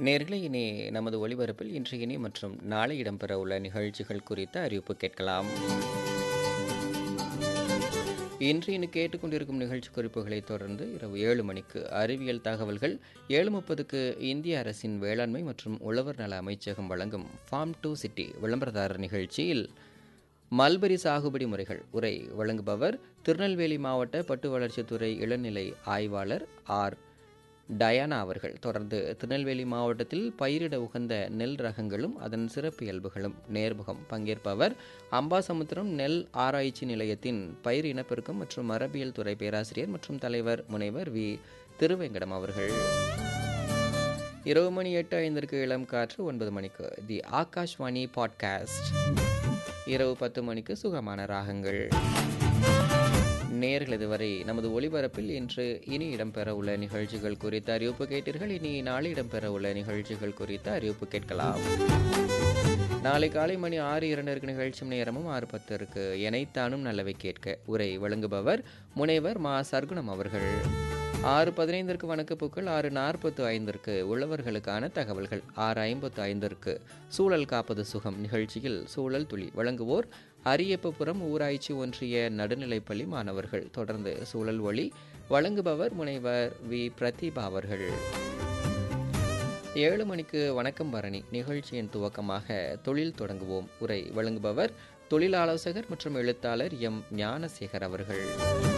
நேர்களே இனி நமது ஒளிபரப்பில் இன்று இனி மற்றும் நாளை இடம்பெற உள்ள நிகழ்ச்சிகள் குறித்த அறிவிப்பு கேட்கலாம் இன்று இனி கேட்டுக்கொண்டிருக்கும் நிகழ்ச்சி குறிப்புகளை தொடர்ந்து இரவு ஏழு மணிக்கு அறிவியல் தகவல்கள் ஏழு முப்பதுக்கு இந்திய அரசின் வேளாண்மை மற்றும் உழவர் நல அமைச்சகம் வழங்கும் ஃபார்ம் டு சிட்டி விளம்பரதாரர் நிகழ்ச்சியில் மல்பரி சாகுபடி முறைகள் உரை வழங்குபவர் திருநெல்வேலி மாவட்ட பட்டு வளர்ச்சித்துறை இளநிலை ஆய்வாளர் ஆர் டயானா அவர்கள் தொடர்ந்து திருநெல்வேலி மாவட்டத்தில் பயிரிட உகந்த நெல் ரகங்களும் அதன் சிறப்பியல்புகளும் நேர்முகம் பங்கேற்பவர் அம்பாசமுத்திரம் நெல் ஆராய்ச்சி நிலையத்தின் பயிர் இனப்பெருக்கம் மற்றும் மரபியல் துறை பேராசிரியர் மற்றும் தலைவர் முனைவர் வி திருவேங்கடம் அவர்கள் இரவு மணி எட்டு ஐந்திற்கு இளம் காற்று ஒன்பது மணிக்கு தி ஆகாஷ்வாணி பாட்காஸ்ட் இரவு பத்து மணிக்கு சுகமான ராகங்கள் நேர்கள் இதுவரை நமது ஒளிபரப்பில் இன்று இனி இடம்பெற உள்ள நிகழ்ச்சிகள் குறித்த அறிவிப்பு கேட்டீர்கள் இனி நாளை இடம்பெற உள்ள நிகழ்ச்சிகள் குறித்த அறிவிப்பு கேட்கலாம் நாளை காலை மணி ஆறு இரண்டிற்கு நிகழ்ச்சி நேரமும் ஆறு பத்திற்கு எனைத்தானும் நல்லவை கேட்க உரை வழங்குபவர் முனைவர் மா சர்க்குணம் அவர்கள் ஆறு பதினைந்திற்கு வணக்கப்பூக்கள் ஆறு நாற்பத்து ஐந்திற்கு உழவர்களுக்கான தகவல்கள் ஆறு ஐம்பத்து ஐந்திற்கு சூழல் காப்பது சுகம் நிகழ்ச்சியில் சூழல் துளி வழங்குவோர் அரியப்பபுரம் ஊராட்சி ஒன்றிய நடுநிலைப்பள்ளி மாணவர்கள் தொடர்ந்து சூழல் ஒளி வழங்குபவர் முனைவர் வி பிரதீபா அவர்கள் ஏழு மணிக்கு வணக்கம் பரணி நிகழ்ச்சியின் துவக்கமாக தொழில் தொடங்குவோம் உரை வழங்குபவர் தொழில் ஆலோசகர் மற்றும் எழுத்தாளர் எம் ஞானசேகர் அவர்கள்